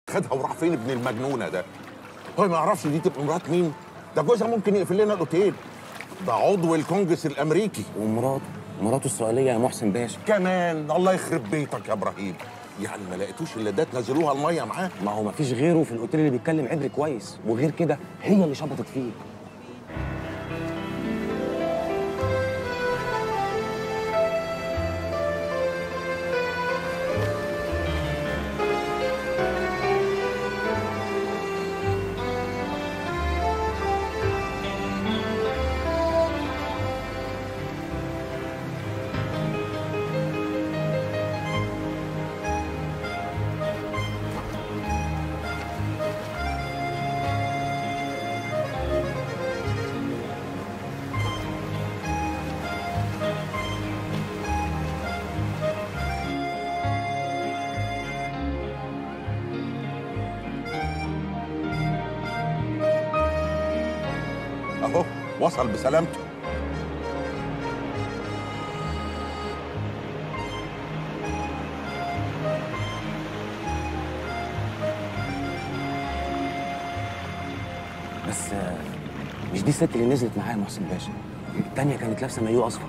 خدها وراح فين ابن المجنونه ده هو ما يعرفش دي تبقى مرات مين ده جوزها ممكن يقفل لنا الاوتيل ده عضو الكونجرس الامريكي ومراته مراته السؤاليه يا محسن باشا كمان الله يخرب بيتك يا ابراهيم يعني ما لقيتوش الا ده تنزلوها الميه معاه ما هو مفيش غيره في الاوتيل اللي بيتكلم عبري كويس وغير كده هي اللي شبطت فيه اهو وصل بسلامته بس آه، مش دي الست اللي نزلت معايا يا محسن باشا التانية كانت لابسه مايو اصفر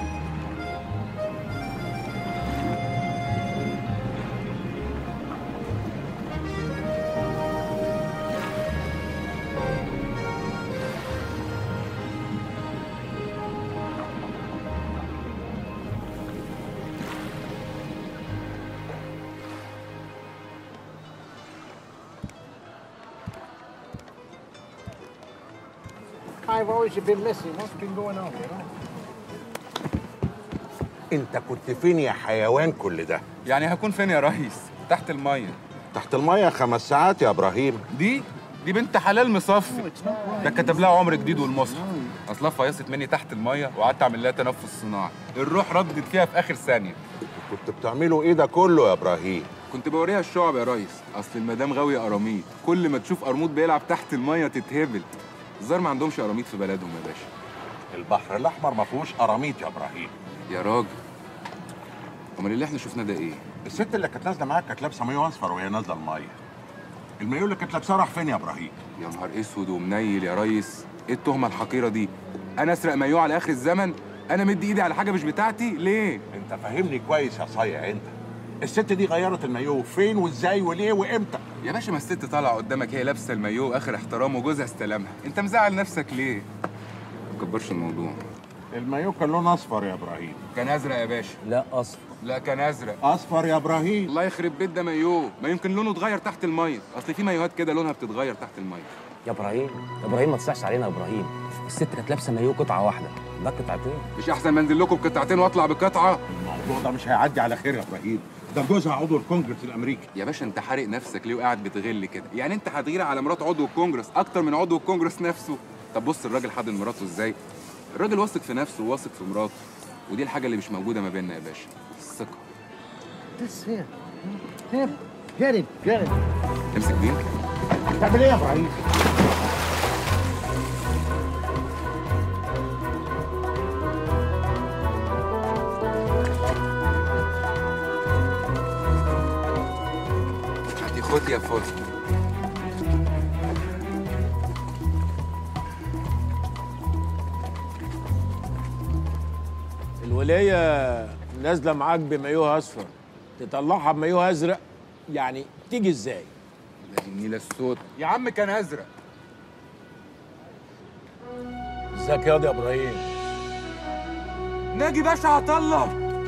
I've always been missing. What's been going on, you know? انت كنت فين يا حيوان كل ده يعني هكون فين يا ريس تحت الميه تحت الميه خمس ساعات يا ابراهيم دي دي بنت حلال مصفي ده كتب لها عمر جديد والمصري اصلها فيصت مني تحت الميه وقعدت اعمل لها تنفس صناعي الروح ردت فيها في اخر ثانيه كنت بتعملوا ايه ده كله يا ابراهيم كنت بوريها الشعب يا ريس اصل المدام غاويه قراميط كل ما تشوف قرموط بيلعب تحت الميه تتهبل الظاهر ما عندهمش قراميط في بلدهم يا باشا البحر الاحمر ما فيهوش قراميط يا ابراهيم يا راجل امال اللي احنا شفناه ده ايه الست اللي كانت نازله معاك كانت لابسه مايو اصفر وهي نازله الميه المايو اللي كانت لابساه راح فين يا ابراهيم يا نهار اسود ومنيل يا ريس ايه التهمه الحقيره دي انا اسرق مايو على اخر الزمن انا مدي ايدي على حاجه مش بتاعتي ليه انت فاهمني كويس يا صايع انت الست دي غيرت المايو فين وازاي وليه وامتى يا باشا ما الست طالعه قدامك هي لابسه المايو اخر احترام وجوزها استلمها انت مزعل نفسك ليه ما تكبرش الموضوع المايو كان لونه اصفر يا ابراهيم كان ازرق يا باشا لا اصفر لا كان ازرق اصفر يا ابراهيم الله يخرب بيت ده مايو ما يمكن لونه اتغير تحت الميه اصل في مايوهات كده لونها بتتغير تحت الميه يا ابراهيم يا ابراهيم ما تصحش علينا يا ابراهيم الست كانت لابسه مايو قطعه واحده ده قطعتين مش احسن ما انزل لكم بقطعتين واطلع بقطعه الموضوع ده مش هيعدي على خير يا ابراهيم ده جوزها عضو الكونجرس الامريكي يا باشا انت حارق نفسك ليه وقاعد بتغل كده يعني انت هتغير على مرات عضو الكونجرس اكتر من عضو الكونجرس نفسه طب بص الراجل حاضن مراته ازاي الراجل واثق في نفسه وواثق في مراته ودي الحاجه اللي مش موجوده ما بيننا يا باشا الثقه This here. Him. Get him. Get him. امسك دي تعمل ايه يا ابراهيم هاتي خد يا فل الولاية نازلة معاك بمايوه أصفر تطلعها بمايوه أزرق يعني تيجي إزاي؟ ده النيله السود يا عم كان ازرق ازيك ياض يا إبراهيم؟ ناجي باشا عطله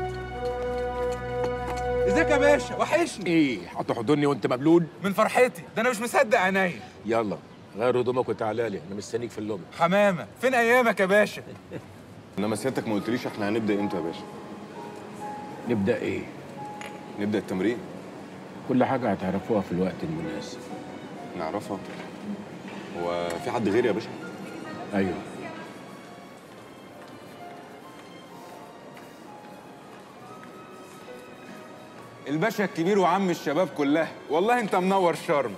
ازيك يا باشا وحشني إيه هتحضني وأنت مبلول؟ من فرحتي ده انا مش مصدق عينيا يلا غير هدومك وتعالى لي أنا مستنيك في اللوبي حمامه فين ايامك يا باشا انما سيادتك ما قلتليش احنا هنبدا امتى يا باشا نبدأ إيه؟ نبدا التمرين كل حاجة هتعرفوها في الوقت المناسب نعرفها هو في حد غيري يا باشا أيوه الباشا الكبير وعم الشباب كلها والله انت منور شرم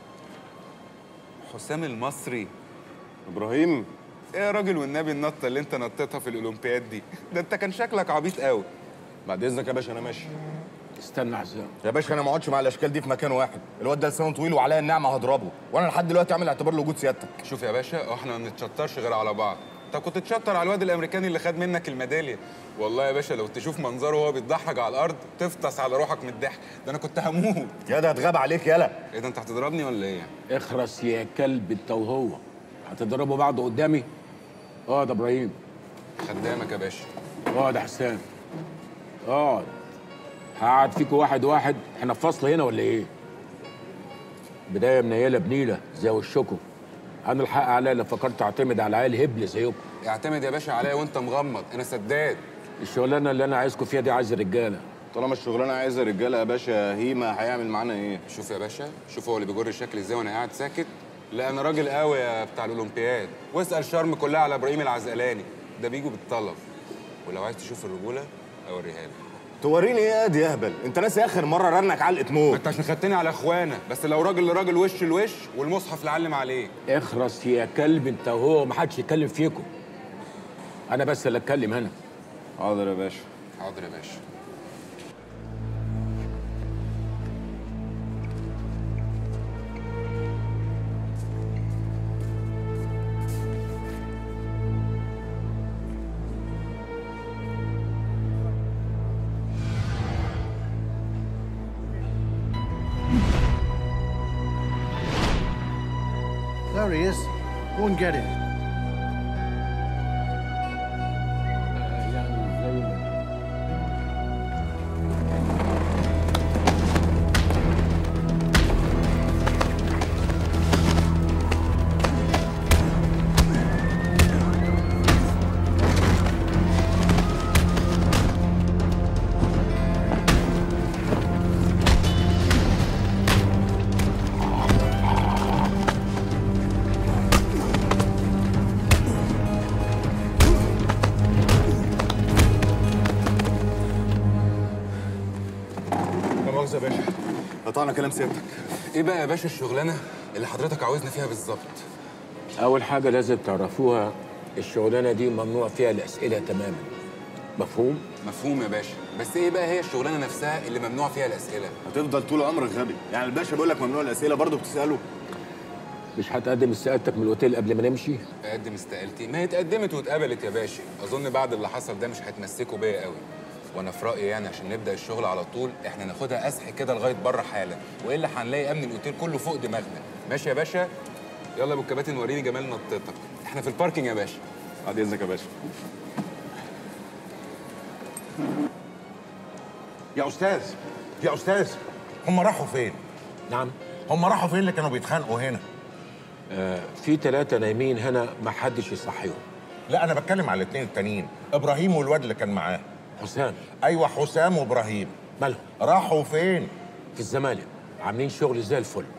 حسام المصري ابراهيم ايه يا راجل والنبي النطه اللي انت نطيتها في الاولمبياد دي ده انت كان شكلك عبيط قوي بعد اذنك يا باشا انا ماشي استنى يا حسام يا باشا انا ما اقعدش مع الاشكال دي في مكان واحد الواد ده لسانه طويل وعليا النعمه هضربه وانا لحد دلوقتي عامل اعتبار لوجود سيادتك شوف يا باشا احنا ما بنتشطرش غير على بعض انت كنت تشطر على الواد الامريكاني اللي خد منك الميداليه والله يا باشا لو تشوف منظره وهو بيتدحرج على الارض تفطس على روحك من الضحك ده انا كنت هموت يا ده هتغاب عليك يالا ايه ده انت هتضربني ولا ايه اخرس يا كلب انت وهو هتضربوا بعض قدامي اه ده ابراهيم خدامك يا باشا اقعد يا حسام اقعد هقعد فيكوا واحد واحد احنا في فصل هنا ولا ايه؟ بدايه منيله بنيله زي وشكم انا الحق عليا لو فكرت اعتمد على عيال هبل زيكم اعتمد يا باشا عليا وانت مغمض انا سداد الشغلانه اللي انا عايزكم فيها دي عايز رجاله طالما الشغلانه عايزه رجاله يا باشا هيما هيعمل معانا ايه شوف يا باشا شوف هو اللي بيجر الشكل ازاي وانا قاعد ساكت لا انا راجل قوي يا بتاع الاولمبياد واسال شرم كلها على ابراهيم العزقلاني ده بيجوا بالطلب ولو عايز تشوف الرجوله اوريها لك توريني ايه يا دي يهبل انت ناسي اخر مره رنك علقه ما موت انت عشان خدتني على اخوانا بس لو راجل لراجل وش لوش والمصحف لعلم عليه اخرس يا كلب انت وهو محدش يتكلم فيكم انا بس اللي اتكلم هنا حاضر يا باشا حاضر يا باشا There he is. Go and get him. يعني زي ما لا مؤاخذه يا باشا قطعنا كلام سيادتك ايه بقى يا باشا الشغلانه اللي حضرتك عاوزنا فيها بالظبط اول حاجه لازم تعرفوها الشغلانه دي ممنوع فيها الاسئله تماما مفهوم مفهوم يا باشا بس ايه بقى هي الشغلانه نفسها اللي ممنوع فيها الاسئله هتفضل طول عمرك غبي يعني الباشا بيقول لك ممنوع الاسئله برضه بتساله مش هتقدم استقالتك من الاوتيل قبل ما نمشي اقدم استقالتي ما هي اتقدمت واتقبلت يا باشا اظن بعد اللي حصل ده مش هتمسكوا بيا قوي وانا في رايي يعني عشان نبدا الشغل على طول احنا ناخدها اسح كده لغايه بره حالا والا هنلاقي امن الاوتيل كله فوق دماغنا ماشي يا باشا يلا يا ابو الكباتن وريني جمال نطتك احنا في الباركينج يا باشا بعد اذنك يا باشا يا استاذ يا استاذ هم راحوا فين نعم هم راحوا فين اللي كانوا بيتخانقوا هنا في ثلاثه نايمين هنا ما حدش يصحيهم لا انا بتكلم على الاثنين التانيين ابراهيم والواد اللي كان معاه حسام ايوه حسام وابراهيم مالهم راحوا فين في الزمالك عاملين شغل زي الفل